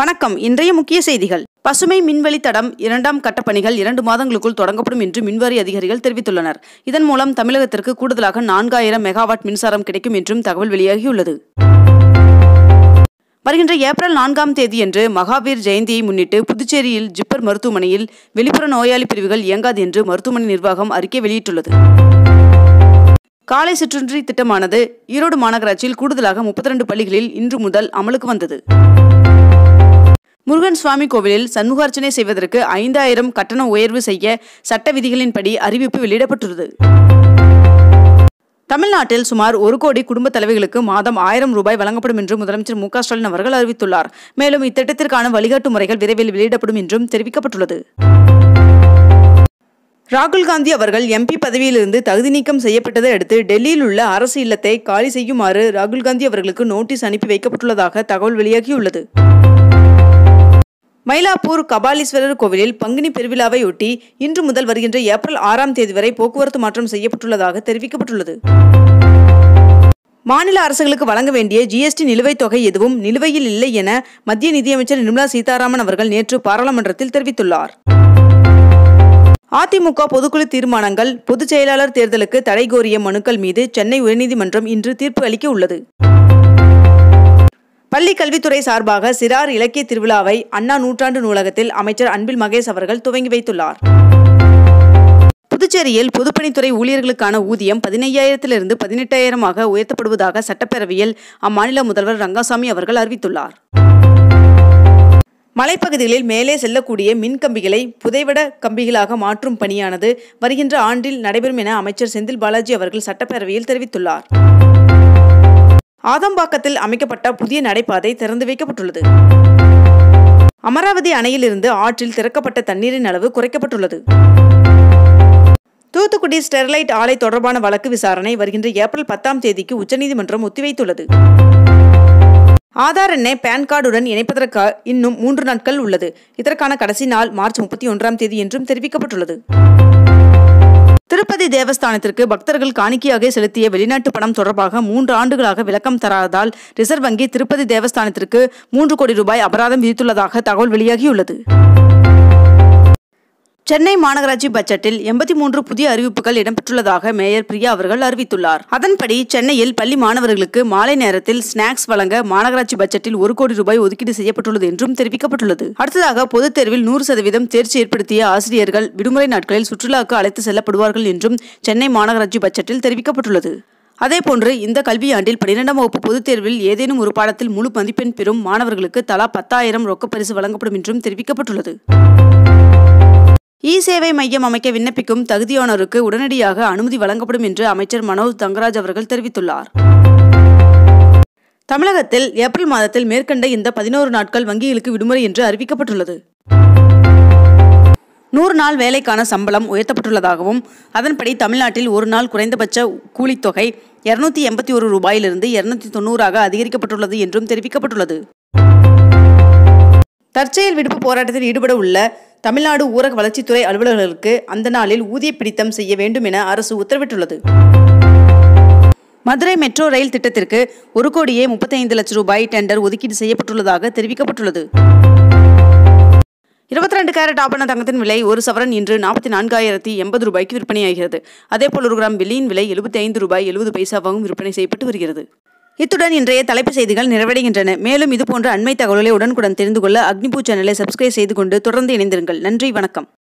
வணக்கம் இன்றைய முக்கிய செய்திகள் பசுமை மின்வெளி தடம் இரண்டாம் கட்ட பணிகள் இரண்டு மாதங்களுக்குள் தொடங்கப்படும் என்று மின்வாரி அதிகாரிகள் தெரிவித்துள்ளனர் இதன் மூலம் தமிழகத்திற்கு கூடுதலாக நான்காயிரம் மெகாவாட் மின்சாரம் கிடைக்கும் என்றும் தகவல் வெளியாகியுள்ளது வருகின்ற ஏப்ரல் நான்காம் தேதியன்று மகாவீர் ஜெயந்தியை முன்னிட்டு புதுச்சேரியில் ஜிப்பர் மருத்துவமனையில் வெளிப்புற நோயாளி பிரிவுகள் இயங்காது என்று மருத்துவமனை நிர்வாகம் அறிக்கை வெளியிட்டுள்ளது காலை சிற்றுண்டி திட்டமானது ஈரோடு மாநகராட்சியில் கூடுதலாக முப்பத்தி ரெண்டு பள்ளிகளில் இன்று முதல் அமலுக்கு வந்தது முருகன் சுவாமி கோவிலில் சண்முகார்ச்சனை செய்வதற்கு ஐந்தாயிரம் கட்டண உயர்வு செய்ய சட்ட விதிகளின்படி அறிவிப்பு வெளியிடப்பட்டுள்ளது தமிழ்நாட்டில் சுமார் ஒரு கோடி குடும்ப தலைவிகளுக்கு மாதம் ஆயிரம் ரூபாய் வழங்கப்படும் என்று முதலமைச்சர் மு க ஸ்டாலின் அவர்கள் அறிவித்துள்ளார் மேலும் இத்திட்டத்திற்கான வழிகாட்டு முறைகள் விரைவில் வெளியிடப்படும் என்றும் தெரிவிக்கப்பட்டுள்ளது ராகுல் காந்தி அவர்கள் எம்பி பதவியிலிருந்து தகுதி நீக்கம் செய்யப்பட்டதை அடுத்து டெல்லியில் உள்ள அரசு இல்லத்தை காலி செய்யுமாறு ராகுல் காந்தி அவர்களுக்கு நோட்டீஸ் அனுப்பி வைக்கப்பட்டுள்ளதாக தகவல் வெளியாகியுள்ளது மயிலாப்பூர் கபாலீஸ்வரர் கோவிலில் பங்குனி பெருவிழாவையொட்டி இன்று முதல் வருகின்ற ஏப்ரல் ஆறாம் தேதி வரை போக்குவரத்து மாற்றம் செய்யப்பட்டுள்ளதாக தெரிவிக்கப்பட்டுள்ளது மாநில அரசுகளுக்கு வழங்க வேண்டிய ஜிஎஸ்டி நிலுவைத் தொகை எதுவும் நிலுவையில் இல்லை என மத்திய நிதியமைச்சர் நிர்மலா சீதாராமன் அவர்கள் நேற்று பாராளுமன்றத்தில் தெரிவித்துள்ளார் அதிமுக பொதுக்குழு தீர்மானங்கள் பொதுச் செயலாளர் தேர்தலுக்கு தடை கோரிய மனுக்கள் மீது சென்னை உயர்நீதிமன்றம் இன்று தீர்ப்பு அளிக்க உள்ளது பள்ளி கல்வித்துறை சார்பாக சிறார் இலக்கிய திருவிழாவை அண்ணா நூற்றாண்டு நூலகத்தில் அமைச்சர் அன்பில் மகேஷ் அவர்கள் துவங்கி வைத்துள்ளார் புதுச்சேரியில் பொதுப்பணித்துறை ஊழியர்களுக்கான ஊதியம் பதினையாயிரத்திலிருந்து பதினெட்டாயிரமாக உயர்த்தப்படுவதாக சட்டப்பேரவையில் அம்மாநில முதல்வர் ரங்கசாமி அவர்கள் அறிவித்துள்ளார் மலைப்பகுதிகளில் மேலே செல்லக்கூடிய மின் கம்பிகளை புதைவட கம்பிகளாக மாற்றும் பணியானது வருகின்ற ஆண்டில் நடைபெறும் என அமைச்சர் செந்தில் பாலாஜி அவர்கள் சட்டப்பேரவையில் தெரிவித்துள்ளார் ஆதம்பாக்கத்தில் அமைக்கப்பட்ட புதிய நடைபாதை திறந்து வைக்கப்பட்டுள்ளது அமராவதி அணையிலிருந்து ஆற்றில் திறக்கப்பட்ட தண்ணீரின் அளவு குறைக்கப்பட்டுள்ளது தூத்துக்குடி ஸ்டெர்லைட் ஆலை தொடர்பான வழக்கு விசாரணை வருகின்ற ஏப்ரல் பத்தாம் தேதிக்கு உச்சநீதிமன்றம் ஒத்திவைத்துள்ளது ஆதார் எண்ணை பேன் கார்டுடன் இணைப்பதற்கு இன்னும் மூன்று நாட்கள் உள்ளது இதற்கான கடைசி நாள் மார்ச் முப்பத்தி ஒன்றாம் தேதி என்றும் தெரிவிக்கப்பட்டுள்ளது திருப்பதி தேவஸ்தானத்திற்கு பக்தர்கள் காணிக்கையாக செலுத்திய வெளிநாட்டு பணம் தொடர்பாக மூன்று ஆண்டுகளாக விளக்கம் தராததால் ரிசர்வ் வங்கி திருப்பதி தேவஸ்தானத்திற்கு மூன்று கோடி ரூபாய் அபராதம் விதித்துள்ளதாக தகவல் வெளியாகியுள்ளது சென்னை மாநகராட்சி பட்ஜெட்டில் எண்பத்தி மூன்று புதிய அறிவிப்புகள் இடம்பெற்றுள்ளதாக மேயர் பிரியா அவர்கள் அறிவித்துள்ளார் அதன்படி சென்னையில் பள்ளி மாணவர்களுக்கு மாலை நேரத்தில் ஸ்நாக்ஸ் வழங்க மாநகராட்சி பட்ஜெட்டில் ஒரு கோடி ரூபாய் ஒதுக்கீடு செய்யப்பட்டுள்ளது என்றும் தெரிவிக்கப்பட்டுள்ளது அடுத்ததாக பொதுத் தேர்வில் நூறு சதவீதம் தேர்ச்சி ஏற்படுத்திய ஆசிரியர்கள் விடுமுறை நாட்களில் சுற்றுலாவுக்கு அழைத்து செல்லப்படுவார்கள் என்றும் சென்னை மாநகராட்சி பட்ஜெட்டில் தெரிவிக்கப்பட்டுள்ளது அதேபோன்று இந்த கல்வியாண்டில் பன்னிரெண்டாம் வகுப்பு பொதுத் தேர்வில் ஏதேனும் ஒரு பாடத்தில் முழு மதிப்பெண் பெறும் மாணவர்களுக்கு தலா பத்தாயிரம் ரொக்கப் பரிசு வழங்கப்படும் என்றும் தெரிவிக்கப்பட்டுள்ளது இ சேவை மையம் அமைக்க விண்ணப்பிக்கும் தகுதியானோருக்கு உடனடியாக அனுமதி வழங்கப்படும் என்று அமைச்சர் மனோஜ் தங்கராஜ் அவர்கள் தெரிவித்துள்ளார் தமிழகத்தில் ஏப்ரல் மாதத்தில் மேற்கண்ட இந்த பதினோரு நாட்கள் வங்கிகளுக்கு விடுமுறை என்று அறிவிக்கப்பட்டுள்ளது நூறு நாள் வேலைக்கான சம்பளம் உயர்த்தப்பட்டுள்ளதாகவும் அதன்படி தமிழ்நாட்டில் ஒரு நாள் குறைந்தபட்ச கூலித்தொகை இருநூத்தி எண்பத்தி ஒரு ரூபாயிலிருந்து இருநூத்தி தொண்ணூறாக அதிகரிக்கப்பட்டுள்ளது என்றும் தெரிவிக்கப்பட்டுள்ளது தற்செயல் விடுப்பு போராட்டத்தில் ஈடுபட உள்ள தமிழ்நாடு ஊரக வளர்ச்சித்துறை அலுவலர்களுக்கு அந்த நாளில் ஊதிய பிடித்தம் செய்ய வேண்டும் என அரசு உத்தரவிட்டுள்ளது மதுரை மெட்ரோ ரயில் திட்டத்திற்கு ஒரு கோடியே முப்பத்தைந்து லட்சம் ரூபாய் டெண்டர் ஒதுக்கீடு செய்யப்பட்டுள்ளதாக தெரிவிக்கப்பட்டுள்ளது இருபத்தி ரெண்டு கேரட் ஆபரண தங்கத்தின் விலை ஒரு சவரன் இன்று நாற்பத்தி நான்காயிரத்தி எண்பது ரூபாய்க்கு விற்பனையாகிறது அதேபோல் ஒரு கிராம் வெள்ளியின் விலை எழுபத்தி ஐந்து ரூபாய் எழுபது பைசாவாகவும் விற்பனை செய்யப்பட்டு வருகிறது இத்துடன் இன்றைய தலைப்புச் செய்திகள் நிறைவடைகின்றன மேலும் இதுபோன்ற அண்மை தகவல்களை உடனுக்குடன் தெரிந்து கொள்ள அக்னிபூ சேனலை சப்ஸ்கிரைப் செய்து கொண்டு தொடர்ந்து இணைந்திருங்கள் நன்றி வணக்கம்